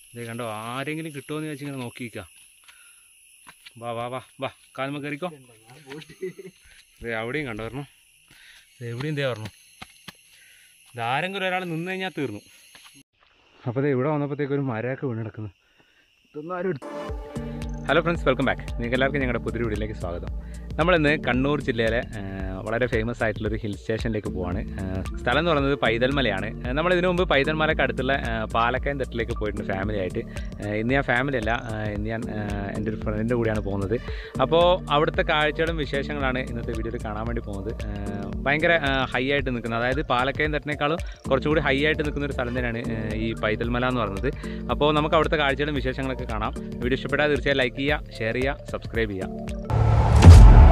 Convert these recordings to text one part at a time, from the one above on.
ഇതേ കണ്ടോ ആരെങ്കിലും കിട്ടുമോ എന്ന് വെച്ചിങ്ങനെ നോക്കിയിരിക്കുക വാ വാ വാ വാ കാൽമ കയറിക്കോ ഇതേ അവിടെയും കണ്ടോ പറഞ്ഞു എവിടെയും ദേ പറഞ്ഞു ഇതാരെങ്കിലും ഒരാൾ നിന്ന് കഴിഞ്ഞാൽ തീർന്നു അപ്പോൾ ദേ ഇവിടെ വന്നപ്പോഴത്തേക്ക് ഒരു മരമൊക്കെ വീണ് കിടക്കുന്നു ഇതൊന്നും ആരും എടുത്തു ഹലോ ഫ്രണ്ട്സ് വെൽക്കം ബാക്ക് നിങ്ങൾക്ക് എല്ലാവർക്കും ഞങ്ങളുടെ പുതിയ വീഡിയോയിലേക്ക് സ്വാഗതം നമ്മളിന്ന് കണ്ണൂർ ജില്ലയിലെ ആ, വളരെ ഫേമസ് ആയിട്ടുള്ളൊരു ഹിൽ സ്റ്റേഷനിലേക്ക് പോവാണ് ആ, സ്ഥലം എന്ന് പറയുന്നത് പൈതൽമലയാണ് ആ, നമ്മൾ ഇതിനു മുമ്പ് പൈതൽമലക്ക് അടുത്തുള്ള ആ, പാലക്കയം തട്ടിലേക്ക് പോയിട്ടുണ്ട് ഫാമിലി ആയിട്ട് ആ, ഇന്ന് ഞാൻ ഫാമിലി അല്ല ആ, ഇന്ന് ഞാൻ ആ, എൻ്റെ ഒരു ഫ്രണ്ടിൻ്റെ കൂടെയാണ് പോകുന്നത് അപ്പോൾ അവിടുത്തെ കാഴ്ചകളും വിശേഷങ്ങളാണ് ഇന്നത്തെ വീഡിയോയിൽ കാണാൻ വേണ്ടി പോകുന്നത് ആ, ഭയങ്കര ഹൈ ആയിട്ട് നിൽക്കുന്നത് അതായത് പാലക്കയം തട്ടിനേക്കാളും കുറച്ചുകൂടി ഹൈ ആയിട്ട് നിൽക്കുന്ന ഒരു സ്ഥലം തന്നെയാണ് ആ, ഈ പൈതൽമല എന്ന് പറയുന്നത് അപ്പോൾ നമുക്ക് അവിടുത്തെ കാഴ്ചകളും വിശേഷങ്ങളൊക്കെ കാണാം വീഡിയോ ഇഷ്ടപ്പെട്ടാൽ തീർച്ചയായും ലൈക്ക് ചെയ്യുക ഷെയർ ചെയ്യുക സബ്സ്ക്രൈബ് ചെയ്യുക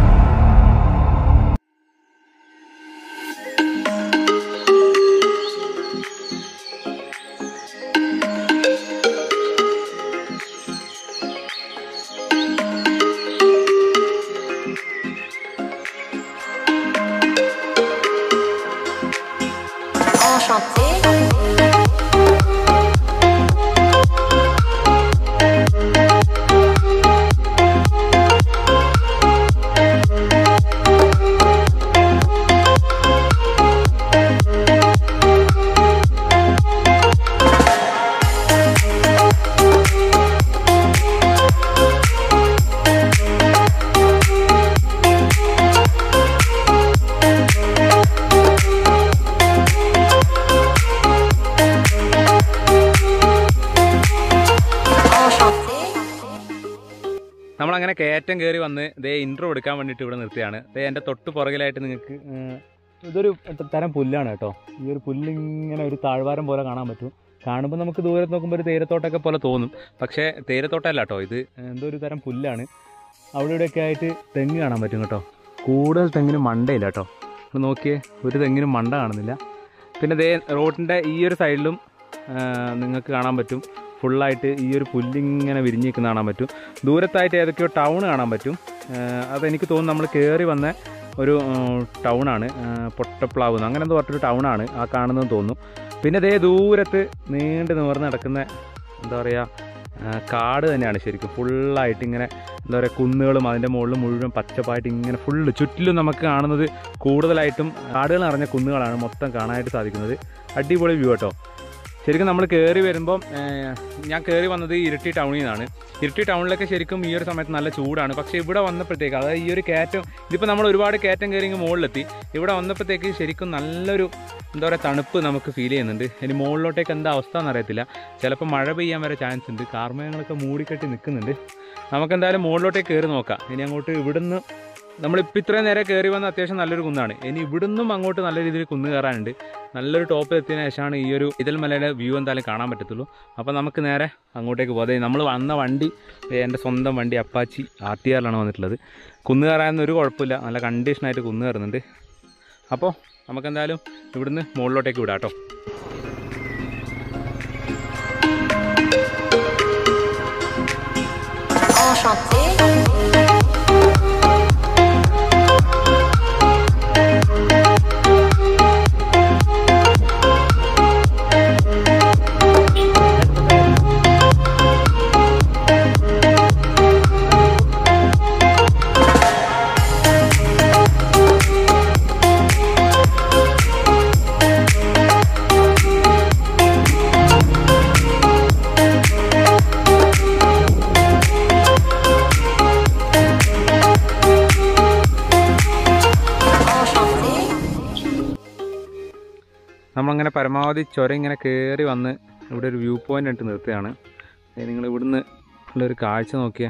Enchanté. Enchanté. നമ്മളങ്ങനെ കയറ്റം കയറി വന്ന് ദേ ഇൻട്രോ എടുക്കാൻ വേണ്ടിയിട്ട് ഇവിടെ നിർത്തിയാണ് ദേ എൻ്റെ തൊട്ട് പുറകിലായിട്ട് നിങ്ങൾക്ക് ഉം, ഇതൊരു ത- തരം പുല്ലാണ് കേട്ടോ ഈ ഒരു പുല്ല് ഇങ്ങനെ ഒരു താഴ്വാരം പോലെ കാണാൻ പറ്റും കാണുമ്പോൾ നമുക്ക് ദൂരത്ത് നോക്കുമ്പോൾ ഒരു തേയിലത്തോട്ടമൊക്കെ പോലെ തോന്നും പക്ഷേ തേയിലത്തോട്ടമല്ല കേട്ടോ ഇത് എന്തോ ഒരു തരം പുല്ലാണ് അവിടെ ഇവിടെയൊക്കെ ആയിട്ട് തെങ്ങ് കാണാൻ പറ്റും കേട്ടോ കൂടുതൽ തെങ്ങിന് മണ്ടയില്ല കേട്ടോ നിങ്ങൾ നോക്കിയേ ഒരു തെങ്ങിനും മണ്ട കാണുന്നില്ല പിന്നെ ദേ റോഡിൻ്റെ ഈ ഒരു സൈഡിലും നിങ്ങൾക്ക് കാണാൻ പറ്റും ഫുള്ളായിട്ട് ഈ ഒരു പുല്ലിങ്ങനെ വിരിഞ്ഞ് നിൽക്കുന്ന കാണാൻ പറ്റും ദൂരത്തായിട്ട് ഏതൊക്കെയോ ടൗൺ കാണാൻ പറ്റും ആഹ് അതെനിക്ക് തോന്നുന്നു നമ്മൾ കയറി വന്ന ഒരു ടൗണാണ് പൊട്ടപ്ലാവ് അങ്ങനെ എന്തോ പറഞ്ഞൊരു ടൗണാണ് ആ കാണുന്നതെന്ന് തോന്നുന്നു പിന്നെ ദേ ദൂരത്ത് നീണ്ട് നിവർന്ന് നടക്കുന്ന എന്താ പറയുക കാട് തന്നെയാണ് ശരിക്കും ഫുള്ളായിട്ട് ഇങ്ങനെ എന്താ പറയുക കുന്നുകളും അതിൻ്റെ മുകളിൽ മുഴുവൻ പച്ചപ്പായിട്ട് ഇങ്ങനെ ഫുള്ള് ചുറ്റിലും നമുക്ക് കാണുന്നത് കൂടുതലായിട്ടും കാടുകൾ നിറഞ്ഞ കുന്നുകളാണ് മൊത്തം കാണാനായിട്ട് സാധിക്കുന്നത് അടിപൊളി വ്യൂ കേട്ടോ ശരിക്കും നമ്മൾ കയറി വരുമ്പം ഏഹ്, ഞാൻ കയറി വന്നത് ഇരിട്ടി ടൗണിൽ നിന്നാണ് ഇരിട്ടി ടൗണിലൊക്കെ ശരിക്കും ഈ ഒരു സമയത്ത് നല്ല ചൂടാണ് പക്ഷേ ഇവിടെ വന്നപ്പോഴത്തേക്ക് അതായത് ഈ ഒരു കയറ്റം ഇതിപ്പോൾ നമ്മൾ ഒരുപാട് കയറ്റം കയറി ഇങ്ങ് മുകളിലെത്തി ഇവിടെ വന്നപ്പോഴത്തേക്ക് ശരിക്കും നല്ലൊരു എന്താ പറയുക തണുപ്പ് നമുക്ക് ഫീൽ ചെയ്യുന്നുണ്ട് ഇനി മുകളിലോട്ടേക്ക് എന്താ അവസ്ഥ എന്നറിയത്തില്ല ചിലപ്പോൾ മഴ പെയ്യാൻ വരെ ചാൻസ് ഉണ്ട് കാർമേഘങ്ങളൊക്കെ മൂടിക്കെട്ടി നിൽക്കുന്നുണ്ട് നമുക്കെന്തായാലും മുകളിലോട്ടേക്ക് കയറി നോക്കാം ഇനി അങ്ങോട്ട് ഇവിടുന്ന് നമ്മളിപ്പോൾ ഇത്രയും നേരെ കയറി വന്ന അത്യാവശ്യം നല്ലൊരു കുന്നാണ് ഇനി ഇവിടുന്നും അങ്ങോട്ട് നല്ല രീതിയിൽ കുന്ന് കയറാനുണ്ട് നല്ലൊരു ടോപ്പിൽ എത്തിയതിനു ശേഷമാണ് ഈ ഒരു ഇതൽ മലയുടെ വ്യൂ എന്തായാലും കാണാൻ പറ്റത്തുള്ളൂ അപ്പോൾ നമുക്ക് നേരെ അങ്ങോട്ടേക്ക് പോകാം നമ്മൾ വന്ന വണ്ടി ദേ എൻ്റെ സ്വന്തം വണ്ടി അപ്പാച്ചി ആർ ടി ആറിലാണ് വന്നിട്ടുള്ളത് കുന്ന് കയറാനൊന്നും ഒരു കുഴപ്പമില്ല നല്ല കണ്ടീഷനായിട്ട് കുന്ന് കയറുന്നുണ്ട് അപ്പോൾ നമുക്കെന്തായാലും ഇവിടുന്ന് മുകളിലോട്ടേക്ക് വിടാം കേട്ടോ Enchanté. Enchanté. നമ്മളങ്ങനെ പരമാവധി ചുരം ഇങ്ങനെ കയറി വന്ന് ഇവിടെ ഒരു വ്യൂ പോയിന്റ് ഇട്ട് നിർത്തുകയാണ് ദേ നിങ്ങൾ ഇവിടുന്ന് ഉള്ളൊരു കാഴ്ച നോക്കിയേ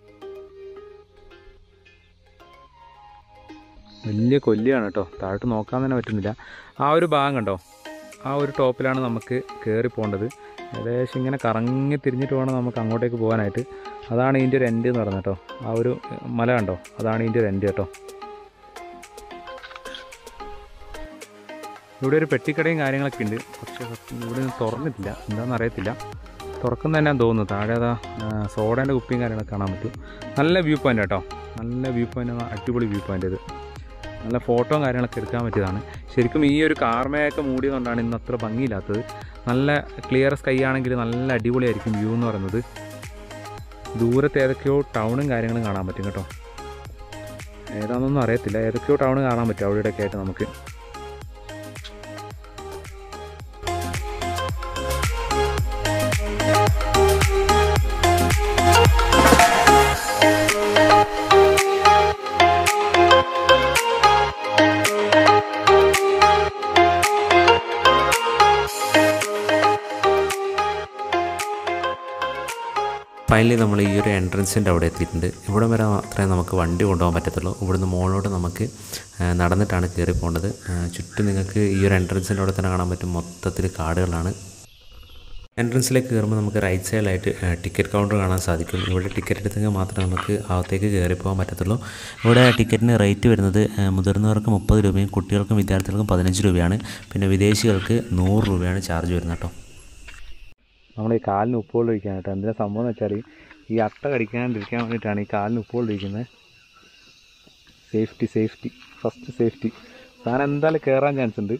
വലിയ കൊല്ലിയാണ് കേട്ടോ താഴോട്ട് നോക്കാൻ തന്നെ പറ്റുന്നില്ല ആ ഒരു ഭാഗം കണ്ടോ ആ ഒരു ടോപ്പിലാണ് നമുക്ക് കയറി പോകേണ്ടത് ഏകദേശം ഇങ്ങനെ കറങ്ങി തിരിഞ്ഞിട്ട് വേണം നമുക്ക് അങ്ങോട്ടേക്ക് പോകാനായിട്ട് അതാണ് ഇതിൻ്റെ ഒരു എൻഡ് എന്ന് പറഞ്ഞത് കേട്ടോ ആ ഒരു മല കണ്ടോ അതാണ് ഇതിൻ്റെ ഒരു എൻഡ് കേട്ടോ ഇവിടെ ഒരു പെട്ടിക്കടയും കാര്യങ്ങളൊക്കെ ഉണ്ട് പക്ഷേ ഇവിടെ നിന്ന് തുറന്നിട്ടില്ല എന്താണെന്ന് അറിയത്തില്ല തുറക്കുന്ന തന്നെയാണ് തോന്നുന്നു താഴെ അതാ സോഡേൻ്റെ കുപ്പിയും കാര്യങ്ങളൊക്കെ കാണാൻ പറ്റും നല്ല വ്യൂ പോയിൻ്റ് കേട്ടോ നല്ല വ്യൂ പോയിൻ്റ് അടിപൊളി വ്യൂ പോയിൻ്റ് ഇത് നല്ല ഫോട്ടോയും കാര്യങ്ങളൊക്കെ എടുക്കാൻ പറ്റിയതാണ് ശരിക്കും ഈ ഒരു കാർമയൊക്കെ മൂടിയതുകൊണ്ടാണ് ഇന്ന് അത്ര ഭംഗിയില്ലാത്തത് നല്ല ക്ലിയർ സ്കൈ ആണെങ്കിൽ നല്ല അടിപൊളിയായിരിക്കും വ്യൂ എന്ന് പറയുന്നത് ദൂരത്ത് ഏതൊക്കെയോ ടൗണും കാര്യങ്ങളും കാണാൻ പറ്റും കേട്ടോ ഏതാണെന്നൊന്നും അറിയത്തില്ല ഏതൊക്കെയോ ടൗൺ കാണാൻ പറ്റും അവിടെ ഇവിടെയൊക്കെ ആയിട്ട് നമുക്ക് ഫൈനലി നമ്മൾ ഈ ഒരു എൻട്രൻസിൻ്റെ അവിടെ എത്തിയിട്ടുണ്ട് ഇവിടെ വരെ മാത്രമേ നമുക്ക് വണ്ടി കൊണ്ടുപോകാൻ പറ്റത്തുള്ളൂ ഇവിടുന്ന് മുകളിലോട്ട് നമുക്ക് ആ, നടന്നിട്ടാണ് കയറി പോകേണ്ടത് ആ, ചുറ്റും നിങ്ങൾക്ക് ഈ ഒരു എൻട്രൻസിൻ്റെ അവിടെ തന്നെ കാണാൻ പറ്റും മൊത്തത്തിൽ കാടുകളാണ് എൻട്രൻസിലേക്ക് കയറുമ്പോൾ നമുക്ക് റൈറ്റ് സൈഡിലായിട്ട് ടിക്കറ്റ് കൗണ്ടർ കാണാൻ സാധിക്കും ഇവിടെ ടിക്കറ്റ് എടുത്തെങ്കിൽ മാത്രമേ നമുക്ക് അകത്തേക്ക് കയറി പോകാൻ പറ്റത്തുള്ളൂ ഇവിടെ ടിക്കറ്റിന് റേറ്റ് വരുന്നത് ആ, മുതിർന്നവർക്ക് മുപ്പത് രൂപയും കുട്ടികൾക്കും വിദ്യാർത്ഥികൾക്കും പതിനഞ്ച് രൂപയാണ് പിന്നെ വിദേശികൾക്ക് നൂറ് രൂപയാണ് ചാർജ് വരുന്നത് കേട്ടോ നമ്മൾ ഈ കാലിന് ഉപ്പുവെള്ളം ഒഴിക്കാൻ കേട്ടോ എന്തിനാ സംഭവം എന്ന് വെച്ചാൽ ഈ അട്ട കടിക്കാണ്ടിരിക്കാൻ വേണ്ടിയിട്ടാണ് ഈ കാലിന് ഉപ്പുവെള്ളം ഒഴിക്കുന്നത് സേഫ്റ്റി സേഫ്റ്റി ഫസ്റ്റ് സേഫ്റ്റി സാധനം എന്തായാലും കയറാൻ ചാൻസ് ഉണ്ട്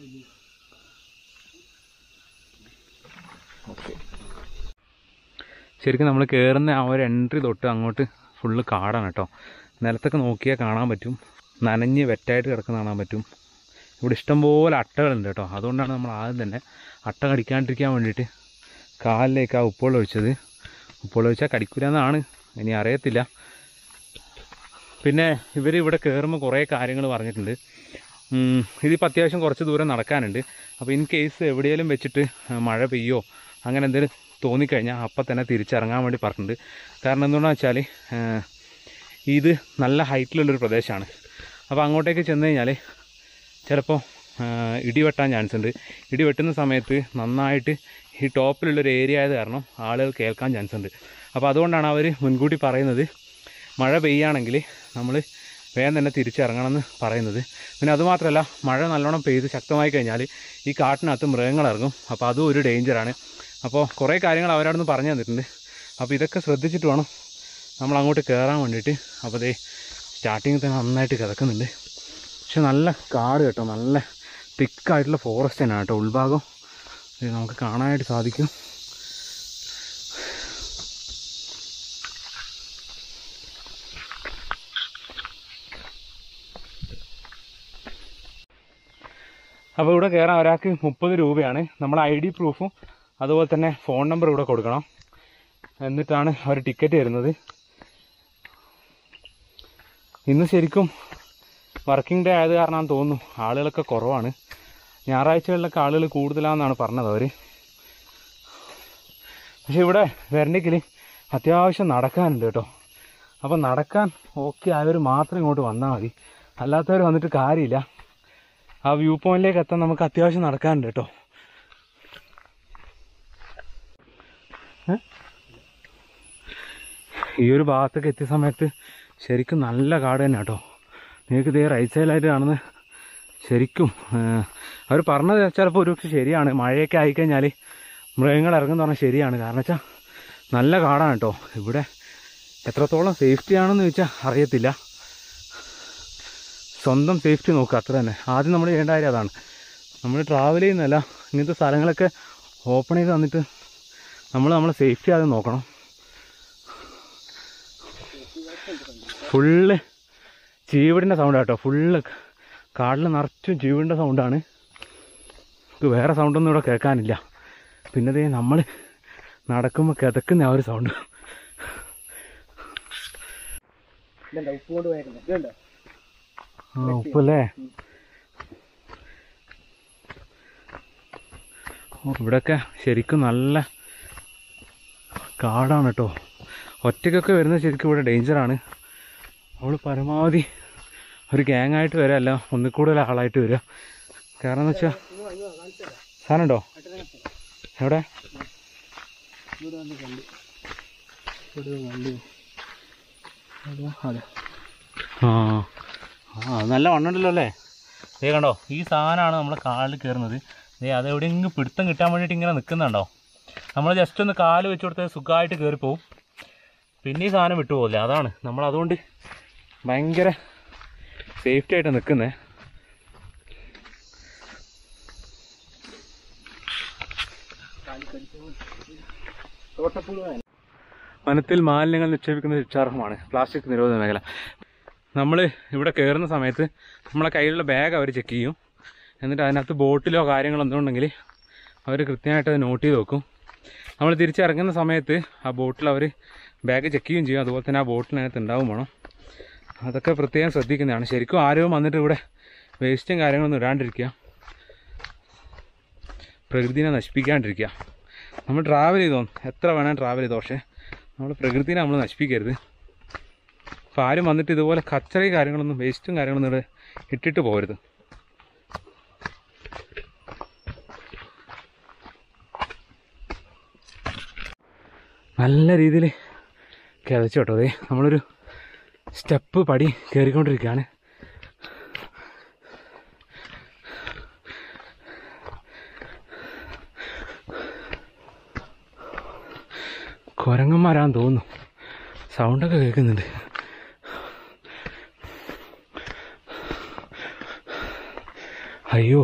ഓക്കെ ശരിക്കും നമ്മൾ കയറുന്ന ആ ഒരു എൻട്രി തൊട്ട് അങ്ങോട്ട് ഫുള്ള് കാടാണ് കേട്ടോ നിലത്തൊക്കെ നോക്കിയാൽ കാണാൻ പറ്റും നനഞ്ഞ് വെറ്റായിട്ട് കിടക്കുന്ന കാണാൻ പറ്റും ഇവിടെ ഇഷ്ടംപോലെ അട്ടകളുണ്ട് കേട്ടോ അതുകൊണ്ടാണ് നമ്മൾ ആദ്യം തന്നെ അട്ട കടിക്കാണ്ടിരിക്കാൻ വേണ്ടിയിട്ട് കാലിലേക്ക് ആ ഉപ്പുവെള്ളം ഒഴിച്ചത് ഉപ്പുവെള്ളം ഒഴിച്ചാൽ കടിക്കൂലെന്നാണ് ഇനി അറിയത്തില്ല പിന്നെ ഇവർ ഇവിടെ കയറുമ്പോൾ കുറേ കാര്യങ്ങൾ പറഞ്ഞിട്ടുണ്ട് ഉം, ഇതിപ്പോൾ അത്യാവശ്യം കുറച്ച് ദൂരം നടക്കാനുണ്ട് അപ്പോൾ ഇൻ കേസ് എവിടെയെങ്കിലും വെച്ചിട്ട് മഴ പെയ്യോ അങ്ങനെ എന്തെങ്കിലും തോന്നിക്കഴിഞ്ഞാൽ അപ്പം തന്നെ തിരിച്ചിറങ്ങാൻ വേണ്ടി പറഞ്ഞിട്ടുണ്ട് കാരണം എന്തുകൊണ്ടാണെന്ന് വെച്ചാൽ ഇത് നല്ല ഹൈറ്റിലുള്ളൊരു പ്രദേശമാണ് അപ്പോൾ അങ്ങോട്ടേക്ക് ചെന്ന് കഴിഞ്ഞാൽ ചിലപ്പോൾ ഇടി വെട്ടാൻ ചാൻസ് ഉണ്ട് ഇടി വെട്ടുന്ന സമയത്ത് നന്നായിട്ട് ഈ ടോപ്പിലുള്ളൊരു ഏരിയ ആയത് കാരണം ആളുകൾ കേൾക്കാൻ ചാൻസ് ഉണ്ട് അപ്പോൾ അതുകൊണ്ടാണ് അവർ മുൻകൂട്ടി പറയുന്നത് മഴ പെയ്യുകയാണെങ്കിൽ നമ്മൾ വേഗം തന്നെ തിരിച്ചിറങ്ങണമെന്ന് പറയുന്നത് പിന്നെ അതുമാത്രമല്ല മഴ നല്ലോണം പെയ്ത് ശക്തമായി കഴിഞ്ഞാൽ ഈ കാട്ടിനകത്ത് മൃഗങ്ങൾ ഇറങ്ങും അപ്പോൾ അതും ഒരു ഡേഞ്ചറാണ് അപ്പോൾ കുറേ കാര്യങ്ങൾ അവരവിടെ നിന്ന് പറഞ്ഞു തന്നിട്ടുണ്ട് അപ്പോൾ ഇതൊക്കെ ശ്രദ്ധിച്ചിട്ട് വേണം നമ്മൾ അങ്ങോട്ട് കയറാൻ വേണ്ടിയിട്ട് അപ്പോൾ ദേ സ്റ്റാർട്ടിങ്ങിൽ തന്നെ നന്നായിട്ട് കിടക്കുന്നുണ്ട് പക്ഷെ നല്ല കാട് കേട്ടോ നല്ല തിക്കായിട്ടുള്ള ഫോറസ്റ്റ് തന്നെയാണ് കേട്ടോ ഉൾഭാഗം ഇത് നമുക്ക് കാണാനായിട്ട് സാധിക്കും അപ്പോൾ ഇവിടെ കയറാൻ ഒരാൾക്ക് മുപ്പത് രൂപയാണ് നമ്മൾ ഐ ഡി പ്രൂഫും അതുപോലെ തന്നെ ഫോൺ നമ്പർ ഇവിടെ കൊടുക്കണം എന്നിട്ടാണ് അവർ ടിക്കറ്റ് തരുന്നത് ഇന്ന് ശരിക്കും വർക്കിംഗ് ഡേ ആയത് കാരണം തോന്നുന്നു ആളുകളൊക്കെ കുറവാണ് ഞായറാഴ്ചകളിലൊക്കെ ആളുകൾ കൂടുതലാണെന്നാണ് പറഞ്ഞത് അവർ പക്ഷെ ഇവിടെ വരണ്ടെങ്കിൽ അത്യാവശ്യം നടക്കാനുണ്ട് കേട്ടോ അപ്പം നടക്കാൻ ഓക്കെ ആയവർ മാത്രം ഇങ്ങോട്ട് വന്നാൽ മതി അല്ലാത്തവർ വന്നിട്ട് കാര്യമില്ല ആ വ്യൂ പോയിന്റിലേക്ക് എത്താൻ നമുക്ക് അത്യാവശ്യം നടക്കാനുണ്ട് കേട്ടോ ഏ? ഈ ഒരു ഭാഗത്തൊക്കെ എത്തിയ സമയത്ത് ശരിക്കും നല്ല കാട് തന്നെ കേട്ടോ നിങ്ങൾക്ക് ഇതേ റൈറ്റ് സൈഡിലായിട്ട് കാണുന്ന ശരിക്കും അവർ പറഞ്ഞത് ചിലപ്പോൾ ഒരു പക്ഷെ ശരിയാണ് മഴയൊക്കെ ആയിക്കഴിഞ്ഞാൽ മൃഗങ്ങൾ ഇറങ്ങുന്ന പറഞ്ഞാൽ ശരിയാണ് കാരണം വെച്ചാൽ നല്ല കാടാണ് കേട്ടോ ഇവിടെ എത്രത്തോളം സേഫ്റ്റി ആണെന്ന് ചോദിച്ചാൽ അറിയത്തില്ല സ്വന്തം സേഫ്റ്റി നോക്കുക അത്ര തന്നെ ആദ്യം നമ്മൾ ചെയ്യേണ്ട കാര്യം അതാണ് നമ്മൾ ട്രാവൽ ചെയ്യുന്നതല്ല ഇങ്ങനത്തെ സ്ഥലങ്ങളൊക്കെ ഓപ്പൺ ചെയ്ത് തന്നിട്ട് നമ്മൾ നമ്മളെ സേഫ്റ്റി ആദ്യം നോക്കണം ഫുള്ള് ചീവിടിൻ്റെ സൗണ്ട് കേട്ടോ ഫുള്ള് കാടിൽ നിറച്ചും ചീവിടിൻ്റെ സൗണ്ടാണ് നമുക്ക് വേറെ സൗണ്ടൊന്നും ഇവിടെ കേൾക്കാനില്ല പിന്നെ ദേ നമ്മൾ നടക്കുമ്പോൾ കിതക്കുന്ന ആ ഒരു സൗണ്ട് ആ ഉപ്പല്ലേ ഓ ഇവിടെയൊക്കെ ശരിക്കും നല്ല കാടാണ് കേട്ടോ ഒറ്റയ്ക്കൊക്കെ വരുന്നത് ശരിക്കും ഇവിടെ ഡേഞ്ചറാണ് അവൾ പരമാവധി ഒരു ഗ്യാങ്ങായിട്ട് വരിക അല്ല ഒന്നിൽ കൂടുതൽ ആളായിട്ട് വരിക കാരണം എന്ന് വെച്ചാൽ സാധനം ഉണ്ടോ എവിടെ ആ ആ അത് നല്ല വണ്ണുണ്ടല്ലോ അല്ലേ ദേ കണ്ടോ ഈ സാധനമാണ് നമ്മൾ കാലിൽ കയറുന്നത് ദേ അത് എവിടെയെങ്കിലും പിടുത്തം കിട്ടാൻ വേണ്ടിയിട്ട് ഇങ്ങനെ നിൽക്കുന്നുണ്ടോ നമ്മൾ ജസ്റ്റ് ഒന്ന് കാല് വെച്ച് കൊടുത്താൽ സുഖമായിട്ട് കയറിപ്പോവും പിന്നെ ഈ സാധനം വിട്ടുപോകില്ല അതാണ് നമ്മൾ അതുകൊണ്ട് ഭയങ്കര സേഫ്റ്റി ആയിട്ട് നിൽക്കുന്നത് വനത്തിൽ മാലിന്യങ്ങൾ നിക്ഷേപിക്കുന്ന ശിക്ഷാർഹമാണ് പ്ലാസ്റ്റിക് നിരോധന മേഖല നമ്മൾ ഇവിടെ കയറുന്ന സമയത്ത് നമ്മളെ കയ്യിലുള്ള ബാഗ് അവർ ചെക്ക് ചെയ്യും എന്നിട്ട് അതിനകത്ത് ബോട്ടിലോ കാര്യങ്ങളോ എന്തുണ്ടെങ്കിൽ അവർ കൃത്യമായിട്ട് അത് നോട്ട് ചെയ്ത് വെക്കും നമ്മൾ തിരിച്ചിറങ്ങുന്ന സമയത്ത് ആ ബോട്ടിൽ അവർ ബാഗ് ചെക്ക് ചെയ്യുകയും ചെയ്യും അതുപോലെ തന്നെ ആ ബോട്ടിനകത്ത് ഉണ്ടാവും വേണം അതൊക്കെ പ്രത്യേകം ശ്രദ്ധിക്കുന്നതാണ് ശരിക്കും ആരും വന്നിട്ട് ഇവിടെ വേസ്റ്റും കാര്യങ്ങളൊന്നും ഇടാണ്ടിരിക്കുക പ്രകൃതിനെ നശിപ്പിക്കാണ്ടിരിക്കുക നമ്മൾ ട്രാവൽ ചെയ്തോ എത്ര വേണം ട്രാവൽ ചെയ്തോ പക്ഷേ നമ്മൾ പ്രകൃതിനെ നമ്മൾ നശിപ്പിക്കരുത് അപ്പോൾ ആരും വന്നിട്ട് ഇതുപോലെ കച്ചറയും കാര്യങ്ങളൊന്നും വേസ്റ്റും കാര്യങ്ങളൊന്നും ഇവിടെ ഇട്ടിട്ട് പോകരുത് നല്ല രീതിയിൽ കിതച്ചു കേട്ടോ അതെ നമ്മളൊരു സ്റ്റെപ്പ് പടി കയറിക്കൊണ്ടിരിക്കുകയാണ് കുരങ്ങന്മാരാന്ന് തോന്നുന്നു സൗണ്ടൊക്കെ കേൾക്കുന്നുണ്ട് അയ്യോ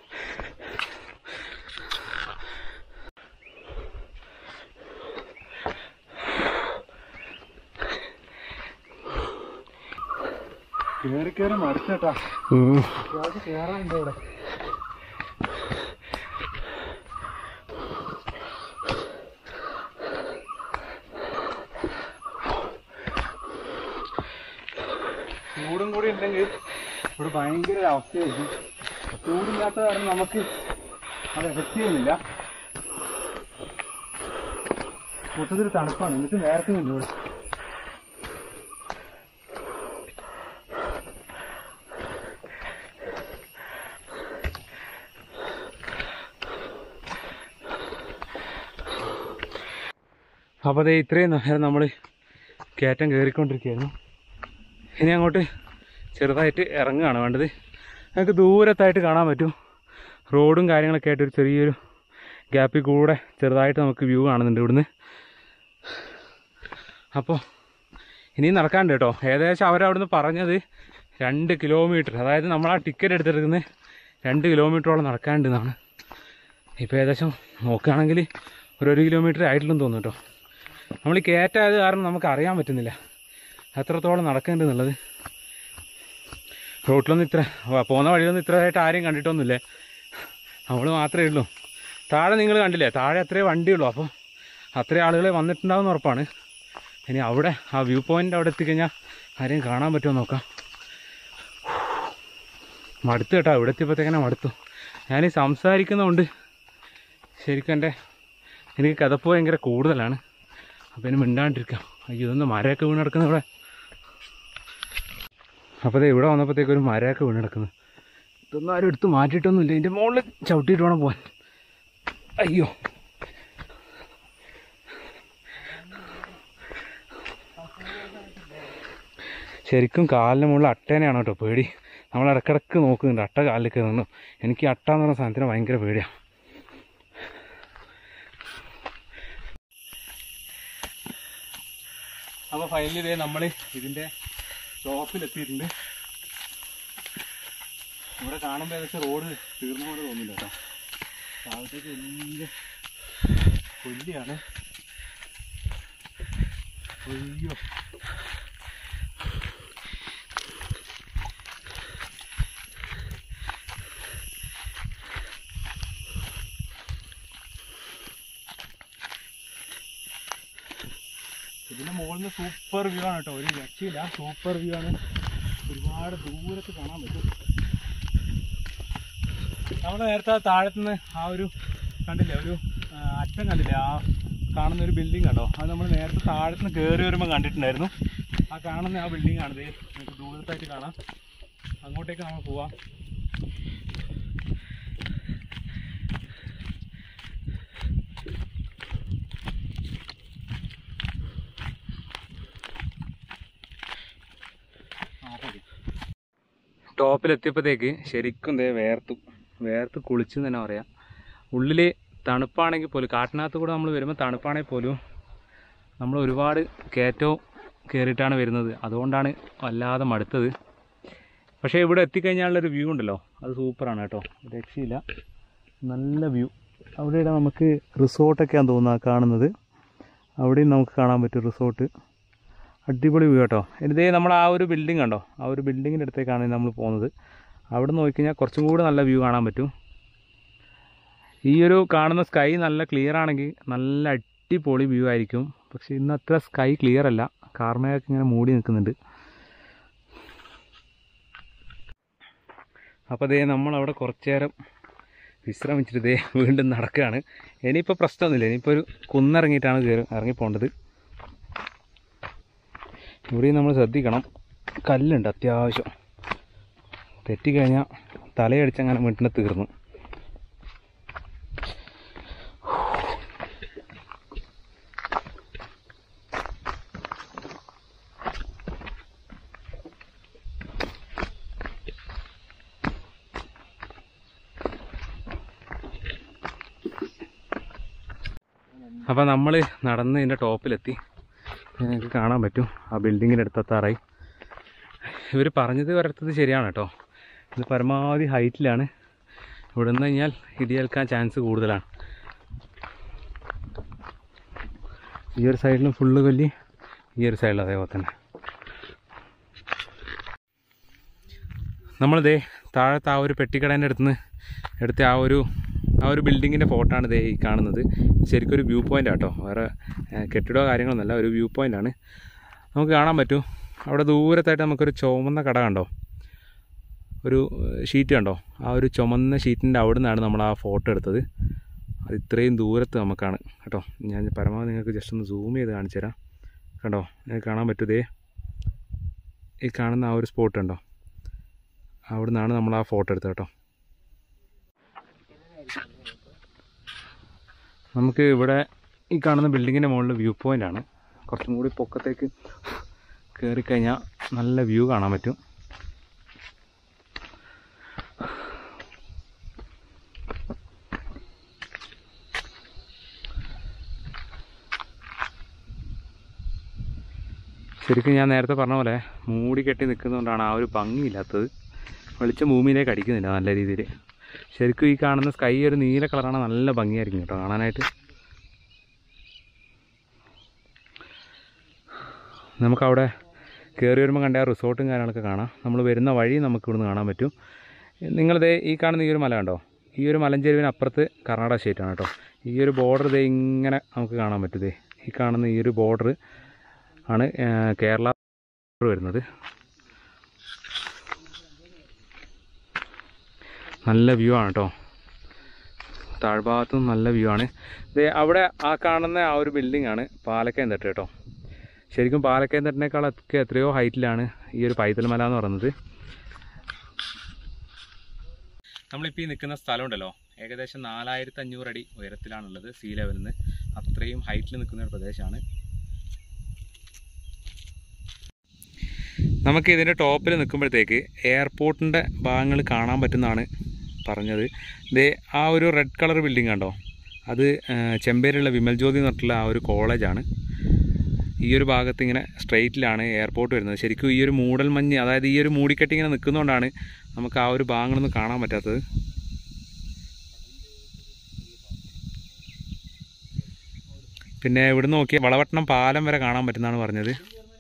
കേറി കേറി മടുത്തേട്ടാ ഉം. കേറാനുണ്ട് ഇവിടെ ചൂടും കൂടി ഉണ്ടെങ്കിൽ ഇവിടെ ഭയങ്കര ഒരു അവസ്ഥയായിരിക്കും ചൂടില്ലാത്ത കാരണം നമുക്ക് അത് എഫക്റ്റ് ചെയ്യുന്നില്ല മൊത്തത്തിൽ തണുപ്പാണ് എന്നിട്ട് നേരത്തെ ഉണ്ട് ഇവിടെ അപ്പോൾ അതേ ഇത്രയും നേരം നമ്മൾ കയറ്റം കയറിക്കൊണ്ടിരിക്കുകയായിരുന്നു ഇനി അങ്ങോട്ട് ചെറുതായിട്ട് ഇറങ്ങുകയാണ് വേണ്ടത് നമുക്ക് ദൂരത്തായിട്ട് കാണാൻ പറ്റും റോഡും കാര്യങ്ങളൊക്കെ ആയിട്ട് ഒരു ചെറിയൊരു ഗ്യാപ്പിൽ കൂടെ ചെറുതായിട്ട് നമുക്ക് വ്യൂ കാണുന്നുണ്ട് ഇവിടുന്ന് അപ്പോൾ ഇനിയും നടക്കാനുണ്ട് കേട്ടോ ഏകദേശം അവരവിടുന്ന് പറഞ്ഞത് രണ്ട് കിലോമീറ്റർ അതായത് നമ്മൾ ആ ടിക്കറ്റ് എടുത്തെടുക്കുന്നത് രണ്ട് കിലോമീറ്ററോളം നടക്കാനുണ്ട് എന്നാണ് ഇപ്പോൾ ഏകദേശം നോക്കുകയാണെങ്കിൽ ഒരു ഒരു കിലോമീറ്റർ ആയിട്ടില്ലെന്ന് തോന്നുന്നു കേട്ടോ നമ്മൾ ഈ കയറ്റായത് കാരണം നമുക്ക് അറിയാൻ പറ്റുന്നില്ല എത്രത്തോളം നടക്കേണ്ടതെന്നുള്ളത് റോട്ടിലൊന്നും ഇത്ര വ- പോകുന്ന വഴിയിലൊന്നും ഇത്രയായിട്ട് ആരെയും കണ്ടിട്ടൊന്നുമില്ലേ നമ്മൾ മാത്രമേ ഉള്ളൂ താഴെ നിങ്ങൾ കണ്ടില്ലേ താഴെ അത്രേ വണ്ടിയുള്ളൂ അപ്പോൾ അത്രയും ആളുകളെ വന്നിട്ടുണ്ടാവും എന്ന് ഉറപ്പാണ് ഇനി അവിടെ ആ വ്യൂ പോയിൻ്റ് അവിടെ എത്തിക്കഴിഞ്ഞാൽ ആരെയും കാണാൻ പറ്റുമോ നോക്കാം മടുത്തു കേട്ടോ ഇവിടെ എത്തിയപ്പോഴത്തേക്കനെ മടുത്തു ഞാൻ ഈ സംസാരിക്കുന്നതുകൊണ്ട് ശരിക്കും എൻ്റെ എനിക്ക് കഥപ്പ് ഭയങ്കര കൂടുതലാണ് അപ്പം ഇനി മിണ്ടാണ്ടിരിക്കാം അയ്യോ ഇതൊന്ന് മരമൊക്കെ വീണ് കിടക്കുന്ന ഇവിടെ അപ്പോൾ ദേ ഇവിടെ വന്നപ്പോഴത്തേക്ക് ഒരു മരമൊക്കെ വീണ് കിടക്കുന്നു ഇതൊന്നും ആരും എടുത്ത് മാറ്റിയിട്ടൊന്നുമില്ല ഇതിൻ്റെ മുകളിൽ ചവിട്ടിയിട്ട് വേണം പോകാൻ അയ്യോ ശരിക്കും കാലിന് മുകളിൽ അട്ടേനെയാണ് കേട്ടോ പേടി നമ്മൾ ഇടക്കിടക്ക് നോക്കുന്നുണ്ട് അട്ട കാലിൽ കയറുന്നു എനിക്ക് ഈ അട്ട എന്ന് പറഞ്ഞ സാധനത്തിന് ഭയങ്കര പേടിയാണ് അപ്പോൾ ഫൈനലി ഇതേ നമ്മൾ ഇതിൻ്റെ ടോപ്പിലെത്തിയിട്ടുണ്ട് ഇവിടെ കാണുമ്പോൾ ഏകദേശം റോഡ് തീർന്ന പോലെ തോന്നില്ല കേട്ടോ താഴത്തേക്ക് വലിയ പുല്ലിയാണ് അയ്യോ ഇതിന്റെ മുകളിൽ നിന്ന് സൂപ്പർ വ്യൂ ആണ് കേട്ടോ ഒരു രക്ഷയില്ല സൂപ്പർ വ്യൂ ആണ് ഒരുപാട് ദൂരത്ത് കാണാൻ പറ്റും നമ്മൾ നേരത്തെ താഴത്തുനിന്ന് ആ ഒരു കണ്ടില്ലേ ഒരു ആ, അറ്റം കണ്ടില്ലേ ആ കാണുന്ന ഒരു ബിൽഡിംഗ് കണ്ടോ അത് നമ്മൾ നേരത്തെ താഴത്തുനിന്ന് കയറി വരുമ്പോൾ കണ്ടിട്ടുണ്ടായിരുന്നു ആ കാണുന്ന ആ ബിൽഡിംഗ് ആണിത് നമുക്ക് ദൂരത്തായിട്ട് കാണാം അങ്ങോട്ടേക്ക് നമ്മൾ പോവാം ടോപ്പിലെത്തിയപ്പോഴത്തേക്ക് ശരിക്കും ദേ വേർത്തു വേർത്ത് കുളിച്ചു തന്നെ പറയാം ഉള്ളിൽ തണുപ്പാണെങ്കിൽ പോലും കാട്ടിനകത്ത് കൂടെ നമ്മൾ വരുമ്പോൾ തണുപ്പാണെങ്കിൽ പോലും നമ്മൾ ഒരുപാട് കയറ്റവും കയറിയിട്ടാണ് വരുന്നത് അതുകൊണ്ടാണ് വല്ലാതെ മടുത്തത് പക്ഷേ ഇവിടെ എത്തിക്കഴിഞ്ഞാലുള്ളൊരു വ്യൂ ഉണ്ടല്ലോ അത് സൂപ്പറാണ് കേട്ടോ രക്ഷയില്ല നല്ല വ്യൂ അവിടെ നമുക്ക് റിസോർട്ടൊക്കെയാണ് തോന്നുന്നത് കാണുന്നത് അവിടെയും നമുക്ക് കാണാൻ പറ്റും റിസോർട്ട് അടിപൊളി വ്യൂ കേട്ടോ ഇതേ നമ്മൾ ആ ഒരു ബിൽഡിംഗ് കണ്ടോ ആ ഒരു ബിൽഡിങ്ങിൻ്റെ അടുത്തേക്കാണ് നമ്മൾ പോകുന്നത് അവിടെ നോക്കിക്കഴിഞ്ഞാൽ കുറച്ചും കൂടി നല്ല വ്യൂ കാണാൻ പറ്റും ഈ ഒരു കാണുന്ന സ്കൈ നല്ല ക്ലിയർ ആണെങ്കിൽ നല്ല അടിപൊളി വ്യൂ ആയിരിക്കും പക്ഷേ ഇന്ന് അത്ര സ്കൈ ക്ലിയർ അല്ല കാർമയൊക്കെ ഇങ്ങനെ മൂടി നിൽക്കുന്നുണ്ട് അപ്പോൾ അതേ നമ്മളവിടെ കുറച്ച് നേരം വിശ്രമിച്ചിട്ട് ഇതേ വീണ്ടും നടക്കുകയാണ് ഇനിയിപ്പോൾ പ്രശ്നമൊന്നുമില്ല ഇനിയിപ്പോൾ ഒരു കുന്നിറങ്ങിയിട്ടാണ് കയറി ഇറങ്ങിപ്പോണ്ടത് ഇവിടെയും നമ്മൾ ശ്രദ്ധിക്കണം കല്ലുണ്ട് അത്യാവശ്യം തെറ്റിക്കഴിഞ്ഞാൽ തലയടിച്ചങ്ങനെ വീട്ടിനെ തീർന്നു അപ്പോൾ നമ്മൾ നടന്ന് ഇതിൻ്റെ ടോപ്പിലെത്തി നിങ്ങൾക്ക് കാണാൻ പറ്റും ആ ബിൽഡിങ്ങിൻ്റെ അടുത്തെത്താറായി ഇവർ പറഞ്ഞത് വരത്തത് ശരിയാണ് കേട്ടോ ഇത് പരമാവധി ഹൈറ്റിലാണ് ഇവിടെ നിന്ന് കഴിഞ്ഞാൽ ഇടിയേൽക്കാൻ ചാൻസ് കൂടുതലാണ് ഈ ഒരു സൈഡിലും ഫുള്ള് കൊല്ലി ഈ ഒരു സൈഡിലും അതേപോലെ തന്നെ നമ്മളിതേ താഴത്തെ ആ ഒരു പെട്ടിക്കടേൻ്റെ അടുത്തുനിന്ന് എടുത്ത ആ ഒരു ആ ഒരു ബിൽഡിങ്ങിൻ്റെ ഫോട്ടോ ആണ് ഇതേ ഈ കാണുന്നത് ശരിക്കും ഒരു വ്യൂ പോയിൻ്റ് ആട്ടോ വേറെ ഏഹ്, കെട്ടിടമോ കാര്യങ്ങളൊന്നുമല്ല ഒരു വ്യൂ പോയിൻ്റ് ആണ് നമുക്ക് കാണാൻ പറ്റും അവിടെ ദൂരത്തായിട്ട് നമുക്കൊരു ചുവന്ന കട കണ്ടോ ഒരു ഷീറ്റ് കണ്ടോ ആ ഒരു ചുമന്ന ഷീറ്റിൻ്റെ അവിടെ നിന്നാണ് നമ്മൾ ആ ഫോട്ടോ എടുത്തത് അത് ഇത്രയും ദൂരത്ത് നമുക്കാണ് കേട്ടോ ഞാൻ പരമാവധി നിങ്ങൾക്ക് ജസ്റ്റ് ഒന്ന് സൂം ചെയ്ത് കാണിച്ചു തരാം കണ്ടോ നിങ്ങൾക്ക് കാണാൻ പറ്റും ദേ ഈ കാണുന്ന ആ ഒരു സ്പോട്ട് ഉണ്ടോ അവിടെ നിന്നാണ് നമ്മൾ ആ ഫോട്ടോ എടുത്തത് കേട്ടോ നമുക്ക് ഇവിടെ ഈ കാണുന്ന ബിൽഡിങ്ങിൻ്റെ മുകളിൽ വ്യൂ പോയിൻ്റ് ആണ് കുറച്ചും കൂടി പൊക്കത്തേക്ക് കയറിക്കഴിഞ്ഞാൽ നല്ല വ്യൂ കാണാൻ പറ്റും ശരിക്കും ഞാൻ നേരത്തെ പറഞ്ഞ പോലെ മൂടി കെട്ടി നിൽക്കുന്നതുകൊണ്ടാണ് ആ ഒരു ഭംഗിയില്ലാത്തത് വെളിച്ചം ഭൂമിയിലേക്ക് അടിക്കുന്നില്ല നല്ല രീതിയിൽ ശരിക്കും ഈ കാണുന്ന സ്കൈ ഒരു നീല കളറാണ് നല്ല ഭംഗിയായിരിക്കും കേട്ടോ കാണാനായിട്ട് നമുക്കവിടെ കയറി വരുമ്പോൾ കണ്ട ആ റിസോർട്ടും കാര്യങ്ങളൊക്കെ കാണാം നമ്മൾ വരുന്ന വഴി നമുക്ക് ഇവിടുന്ന് കാണാൻ പറ്റും നിങ്ങളിതേ ഈ കാണുന്ന ഈ ഒരു മല കണ്ടോ ഈ ഒരു മലഞ്ചെരുവിന് അപ്പുറത്ത് കർണാടക സ്റ്റേറ്റാണ് കേട്ടോ ഈ ഒരു ബോർഡർ ഇതേ ഇങ്ങനെ നമുക്ക് കാണാൻ പറ്റും ദേ ഈ കാണുന്ന ഈ ഒരു ബോർഡർ ആണ് ആ, കേരള border വരുന്നത് നല്ല വ്യൂ ആണ് കേട്ടോ താഴ്ഭാഗത്തും നല്ല വ്യൂ ആണ് ദേ അവിടെ ആ കാണുന്ന ആ ഒരു ബിൽഡിംഗ് ആണ് പാലക്കയം തട്ട് കേട്ടോ ശരിക്കും പാലക്കയം തട്ടിനേക്കാളൊക്കെ എത്രയോ ഹൈറ്റിലാണ് ഈ ഒരു പൈതൽ മല എന്ന് പറയുന്നത് നമ്മളിപ്പോൾ ഈ നിൽക്കുന്ന സ്ഥലം ഉണ്ടല്ലോ ഏകദേശം നാലായിരത്തി അഞ്ഞൂറ് അടി ഉയരത്തിലാണുള്ളത് സീ ലെവലിൽ നിന്ന് അത്രയും ഹൈറ്റിൽ നിൽക്കുന്ന ഒരു പ്രദേശമാണ് നമുക്ക് ഇതിൻ്റെ ടോപ്പിൽ നിൽക്കുമ്പോഴത്തേക്ക് എയർപോർട്ടിൻ്റെ ഭാഗങ്ങൾ കാണാൻ പറ്റുന്നതാണ് പറഞ്ഞത് ദേ ആ ഒരു റെഡ് കളർ ബിൽഡിംഗ് കണ്ടോ അത് ആ, ചെമ്പേരിലുള്ള വിമൽ ജ്യോതി എന്ന് പറഞ്ഞിട്ടുള്ള ആ ഒരു കോളേജാണ് ഈ ഒരു ഭാഗത്ത് ഇങ്ങനെ സ്ട്രെയിറ്റിലാണ് എയർപോർട്ട് വരുന്നത് ശരിക്കും ഈ ഒരു മൂടൽ മഞ്ഞ് അതായത് ഈ ഒരു മൂടിക്കെട്ടി ഇങ്ങനെ നിൽക്കുന്നതുകൊണ്ടാണ് നമുക്ക് ആ ഒരു ഭാഗങ്ങളൊന്നും കാണാൻ പറ്റാത്തത് പിന്നെ ഇവിടുന്ന് നോക്കിയാൽ വളവട്ടണം പാലം വരെ കാണാൻ പറ്റുന്നതാണ് പറഞ്ഞത്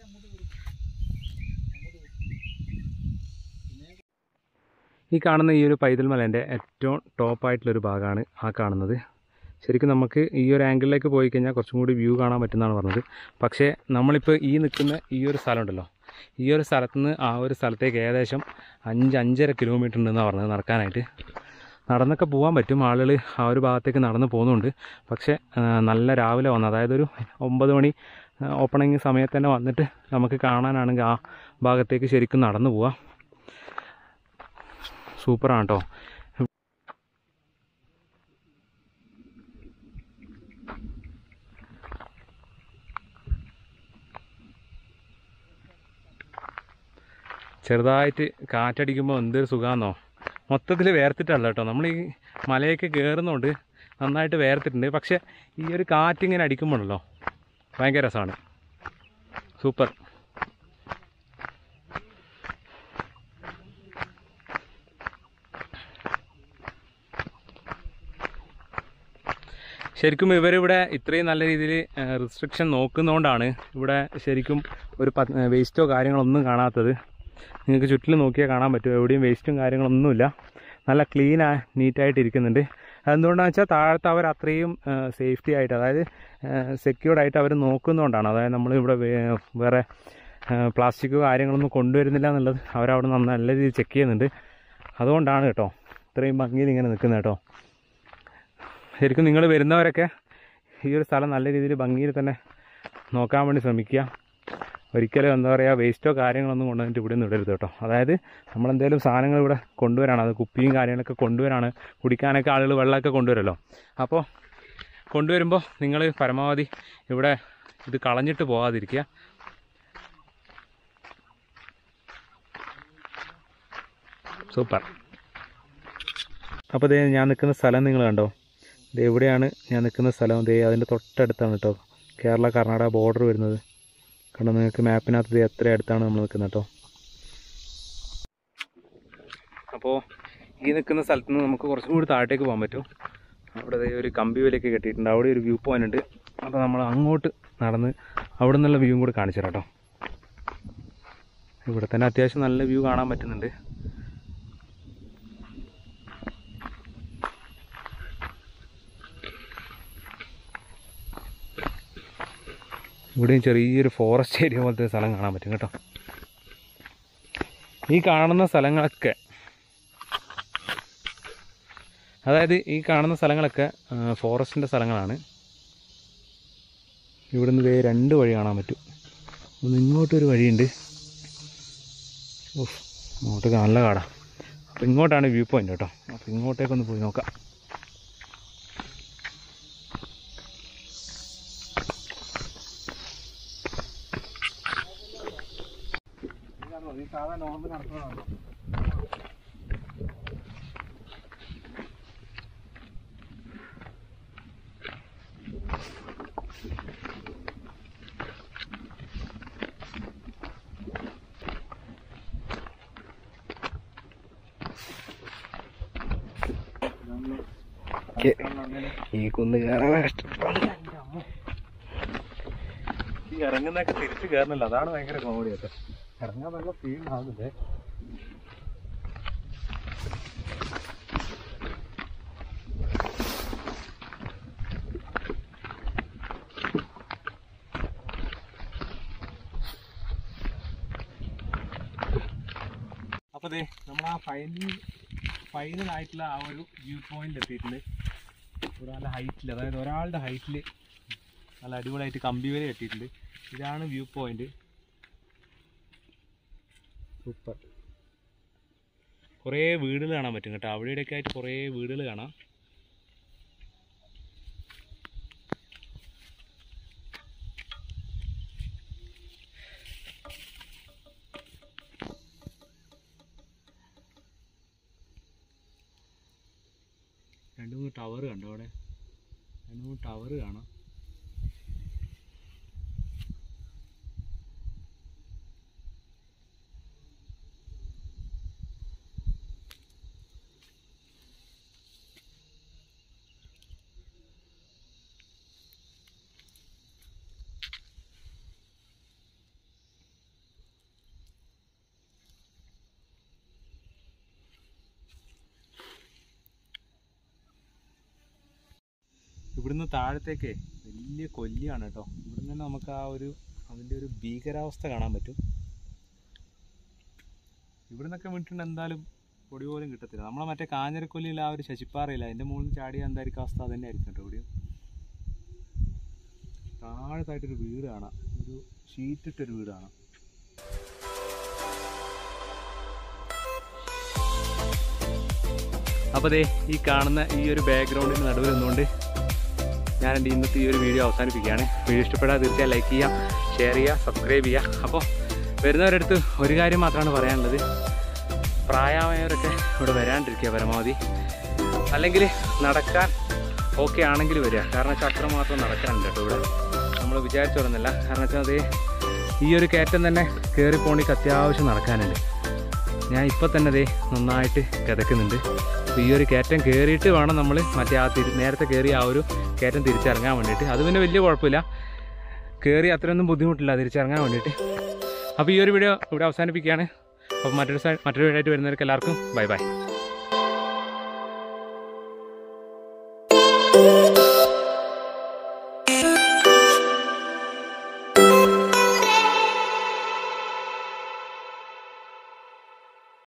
ഈ കാണുന്ന ഈ ഒരു പൈതൽ മലേൻ്റെ ഏറ്റവും ടോപ്പായിട്ടുള്ളൊരു ഭാഗമാണ് ആ കാണുന്നത് ശരിക്കും നമുക്ക് ഈ ഒരു ആംഗിളിലേക്ക് പോയി കഴിഞ്ഞാൽ കുറച്ചും കൂടി വ്യൂ കാണാൻ പറ്റുന്നതാണ് പറഞ്ഞത് പക്ഷേ നമ്മളിപ്പോൾ ഈ നിൽക്കുന്ന ഈ ഒരു സ്ഥലം ഉണ്ടല്ലോ ഈ ഒരു സ്ഥലത്ത് നിന്ന് ആ ഒരു സ്ഥലത്തേക്ക് ഏകദേശം അഞ്ച് അഞ്ചര കിലോമീറ്റർ ഉണ്ടെന്നാണ് പറഞ്ഞത് നടക്കാനായിട്ട് നടന്നൊക്കെ പോകാൻ പറ്റും ആളുകൾ ആ ഒരു ഭാഗത്തേക്ക് നടന്ന് പോകുന്നുണ്ട് പക്ഷേ ആ, നല്ല രാവിലെ വന്ന് അതായത് ഒരു ഒമ്പത് മണി ഓപ്പണിങ് സമയത്ത് തന്നെ വന്നിട്ട് നമുക്ക് കാണാനാണെങ്കിൽ ആ ഭാഗത്തേക്ക് ശരിക്കും നടന്നു പോവാം സൂപ്പറാണ് കേട്ടോ ചെറുതായിട്ട് കാറ്റടിക്കുമ്പോൾ എന്തൊരു സുഖമാണെന്നോ മൊത്തത്തിൽ വേർത്തിട്ടല്ല കേട്ടോ നമ്മൾ ഈ മലയൊക്കെ കയറുന്നതുകൊണ്ട് നന്നായിട്ട് വേർത്തിട്ടുണ്ട് പക്ഷേ ഈ ഒരു കാറ്റിങ്ങനെ അടിക്കുമ്പോഴല്ലോ ഭയങ്കര രസമാണ് സൂപ്പർ ശരിക്കും ഇവരിവിടെ ഇത്രയും നല്ല രീതിയിൽ റിസ്ട്രിക്ഷൻ നോക്കുന്നതുകൊണ്ടാണ് ഇവിടെ ശരിക്കും ഒരു വേസ്റ്റോ കാര്യങ്ങളോ ഒന്നും കാണാത്തത് നിങ്ങൾക്ക് ചുറ്റിലും നോക്കിയാൽ കാണാൻ പറ്റും എവിടെയും വേസ്റ്റും കാര്യങ്ങളൊന്നുമില്ല നല്ല ക്ലീൻ നീറ്റായിട്ട് ഇരിക്കുന്നുണ്ട് അതെന്തുകൊണ്ടാണെന്ന് വെച്ചാൽ താഴത്തെ അവർ അത്രയും സേഫ്റ്റി ആയിട്ട് അതായത് സെക്യൂർഡ് ആയിട്ട് അവർ നോക്കുന്നതുകൊണ്ടാണ് അതായത് നമ്മളിവിടെ വേ- വേറെ പ്ലാസ്റ്റിക്കോ കാര്യങ്ങളൊന്നും കൊണ്ടുവരുന്നില്ല എന്നുള്ളത് അവരവിടെ നന്ന നല്ല രീതിയിൽ ചെക്ക് ചെയ്യുന്നുണ്ട് അതുകൊണ്ടാണ് കേട്ടോ ഇത്രയും ഭംഗിയിൽ ഇങ്ങനെ നിൽക്കുന്നത് കേട്ടോ ശരിക്കും നിങ്ങൾ വരുന്നവരൊക്കെ ഈ ഒരു സ്ഥലം നല്ല രീതിയിൽ ഭംഗിയിൽ തന്നെ നോക്കാൻ വേണ്ടി ശ്രമിക്കുക ഒരിക്കലും എന്താ പറയുക വേസ്റ്റോ കാര്യങ്ങളൊന്നും കൊണ്ടുവന്നിട്ട് ഇവിടെ നിന്ന് ഇടരുത് കേട്ടോ അതായത് നമ്മളെന്തെങ്കിലും സാധനങ്ങൾ ഇവിടെ കൊണ്ടുവരാണ് അത് കുപ്പിയും കാര്യങ്ങളൊക്കെ കൊണ്ടുവരാണ് കുടിക്കാനൊക്കെ ആളുകൾ വെള്ളമൊക്കെ കൊണ്ടുവരുമല്ലോ അപ്പോൾ കൊണ്ടുവരുമ്പോൾ നിങ്ങൾ പരമാവധി ഇവിടെ ഇത് കളഞ്ഞിട്ട് പോകാതിരിക്കുക സൂപ്പർ അപ്പോൾ ദേ ഞാൻ നിൽക്കുന്ന സ്ഥലം നിങ്ങൾ കണ്ടോ ഇത് എവിടെയാണ് ഞാൻ നിൽക്കുന്ന സ്ഥലം ദേ അതിൻ്റെ തൊട്ടടുത്താണ് കേട്ടോ കേരള കർണാടക ബോർഡർ വരുന്നത് കണ്ടോ നിങ്ങൾക്ക് മാപ്പിനകത്ത് ഇത് എത്ര അടുത്താണ് നമ്മൾ നിൽക്കുന്നത് കേട്ടോ അപ്പോൾ ഈ നിൽക്കുന്ന സ്ഥലത്ത് നിന്ന് നമുക്ക് കുറച്ചും കൂടി താഴത്തേക്ക് പോകാൻ പറ്റും അവിടെ ദേ ഒരു കമ്പി വിലയൊക്കെ കെട്ടിയിട്ടുണ്ട് അവിടെ ഒരു വ്യൂ പോയിന്റ് ഉണ്ട് അപ്പോൾ നമ്മൾ അങ്ങോട്ട് നടന്ന് അവിടെ നിന്നുള്ള വ്യൂവും കൂടി കാണിച്ചു തരാം കേട്ടോ ഇവിടെ തന്നെ അത്യാവശ്യം നല്ല വ്യൂ കാണാൻ പറ്റുന്നുണ്ട് ഇവിടെയും ചെറിയൊരു ഫോറസ്റ്റ് ഏരിയ പോലത്തെ സ്ഥലം കാണാൻ പറ്റും കേട്ടോ ഈ കാണുന്ന സ്ഥലങ്ങളൊക്കെ അതായത് ഈ കാണുന്ന സ്ഥലങ്ങളൊക്കെ ഫോറസ്റ്റിൻ്റെ സ്ഥലങ്ങളാണ് ഇവിടുന്ന് ദേ രണ്ട് വഴി കാണാൻ പറ്റും ഒന്ന് ഇങ്ങോട്ടൊരു വഴിയുണ്ട് ഓഫ് അങ്ങോട്ടൊക്കെ നല്ല കാടാ അപ്പോൾ ഇങ്ങോട്ടാണ് വ്യൂ പോയിന്റ് കേട്ടോ അപ്പോൾ ഇങ്ങോട്ടേക്കൊന്ന് പോയി നോക്കാം നീ സാധാ നോർമൽ നടക്കുന്നതാണോ ഈ കുന്ന് കയറാൻ ഈ ഇറങ്ങുന്നൊക്കെ തിരിച്ച് കയറണല്ലോ അതാണ് ഭയങ്കര കോമഡി ഒക്കെ ഇറങ്ങാൻ നല്ല ഫീൽ ആവുന്നില്ലേ അപ്പോൾ ദേ നമ്മൾ ആ ഫൈനൽ ഫൈനൽ ആയിട്ടുള്ള ആ ഒരു വ്യൂ പോയിന്റിൽ എത്തിയിട്ടുണ്ട് ഒരു നല്ല ഹൈറ്റിൽ അതായത് ഒരാളുടെ ഹൈറ്റിൽ നല്ല അടിപൊളിയായിട്ട് കമ്പി വരെ കെട്ടിയിട്ടുണ്ട് ഇതാണ് വ്യൂ പോയിന്റ് സൂപ്പർ കുറേ വീടുകൾ കാണാൻ പറ്റും കേട്ടോ അവിടെ ഇവിടെയൊക്കെ ആയിട്ട് കുറേ വീടുകൾ കാണാം രണ്ട് മൂന്ന് ടവർ കണ്ടോ അവിടെ രണ്ട് മൂന്ന് ടവർ കാണാം ഇവിടുന്ന് താഴത്തേക്ക് വലിയ കൊല്ലിയാണ് കേട്ടോ ഇവിടുന്ന് തന്നെ നമുക്ക് ആ ഒരു അതിൻ്റെ ഒരു ഭീകരാവസ്ഥ കാണാൻ പറ്റും ഇവിടുന്നൊക്കെ വീണിട്ടുണ്ട് എന്തായാലും പൊടി പോലും കിട്ടത്തില്ല നമ്മളെ മറ്റേ കാഞ്ഞിരക്കൊല്ലിയിൽ ആ ഒരു ശശിപ്പാറയില്ല അതിൻ്റെ മുകളിൽ നിന്ന് ചാടിയ എന്തായിരിക്കും അവസ്ഥ അത് തന്നെ ആയിരിക്കും കേട്ടോ ഇവിടെയും താഴത്തായിട്ടൊരു വീട് കാണാം ഒരു ഷീറ്റിട്ടൊരു വീട് കാണാം അപ്പോൾ ദേ ഈ കാണുന്ന ഈ ഒരു ബാക്ക്ഗ്രൗണ്ടിന് നടുവിൽ നിന്നുകൊണ്ട് ഞാൻ എൻ്റെ ഇന്നത്തെ ഈ ഒരു വീഡിയോ അവസാനിപ്പിക്കുകയാണ് വീഡിയോ ഇഷ്ടപ്പെട്ടാൽ തീർച്ചയായും ലൈക്ക് ചെയ്യുക ഷെയർ ചെയ്യുക സബ്സ്ക്രൈബ് ചെയ്യുക അപ്പോൾ വരുന്നവരടുത്ത് ഒരു കാര്യം മാത്രമാണ് പറയാനുള്ളത് പ്രായമായവരൊക്കെ ഇവിടെ വരാണ്ടിരിക്കുക പരമാവധി അല്ലെങ്കിൽ നടക്കാൻ ഓക്കെ ആണെങ്കിൽ വരിക കാരണം വെച്ചാൽ അത്രമാത്രം നടക്കാനുണ്ട് കേട്ടോ ഇവിടെ നമ്മൾ വിചാരിച്ചോടുന്നില്ല കാരണം വെച്ചാൽ അത് ഈ ഒരു കയറ്റം തന്നെ കയറി പോണിക്ക് അത്യാവശ്യം നടക്കാനുണ്ട് ഞാൻ ഇപ്പോൾ തന്നെ ദേ നന്നായിട്ട് കിതക്കുന്നുണ്ട് അപ്പോൾ ഈ ഒരു കയറ്റം കയറിയിട്ട് വേണം നമ്മൾ മറ്റേ ആ തിരി നേരത്തെ കയറിയ ആ ഒരു കയറ്റം തിരിച്ചിറങ്ങാൻ വേണ്ടിയിട്ട് അത് പിന്നെ വലിയ കുഴപ്പമില്ല കയറി അത്രയൊന്നും ബുദ്ധിമുട്ടില്ല തിരിച്ചിറങ്ങാൻ വേണ്ടിയിട്ട് അപ്പോൾ ഈ ഒരു വീഡിയോ ഇവിടെ അവസാനിപ്പിക്കുകയാണ് അപ്പോൾ മറ്റൊരു സൈ- മറ്റൊരു വീഡിയോ ആയിട്ട് വരുന്നവർക്ക് എല്ലാവർക്കും ബൈ ബൈ